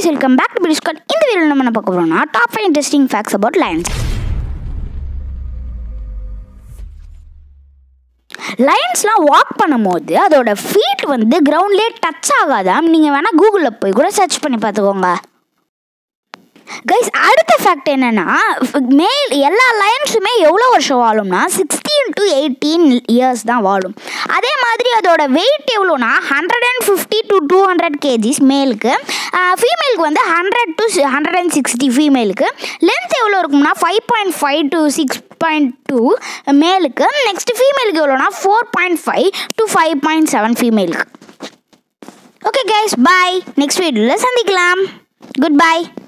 welcome back to பிடிஸ்கால் இந்த வீடியோவில் நம்ம என்ன பார்க்க போகிறோம்னா top five interesting facts about lions லைன்ஸ்லாம் வாக் பண்ணும்போது அதோட ஃபீட் வந்து கிரவுண்ட்லேயே டச் ஆகாதாம் நீங்கள் வேணால் கூகுளில் போய் கூட சர்ச் பண்ணி பார்த்துக்கோங்க கைஸ் அடுத்த ஃபேக்ட் என்னன்னா மேல் எல்லா லயன்ஸுமே எவ்வளோ வருஷம் வாழும்னா சிக்ஸ்டீன் டு எயிட்டீன் இயர்ஸ் தான் வாழும் அதே மாதிரி அதோட வெயிட் எவ்வளோனா hundred and fifty to two hundred kgs மேலுக்கு ஃபீமேலுக்கு வந்து hundred to hundred and sixty ஃபீமேலுக்கு லென்த் எவ்வளோ இருக்கும்னா five point five to six point two மேலுக்கு நெக்ஸ்ட் ஃபீமேலுக்கு எவ்வளோனா four point five to five point seven ஃபீமேலுக்கு ஓகே கைஸ் பாய் நெக்ஸ்ட் வீடியோவில் சந்திக்கலாம் குட் பை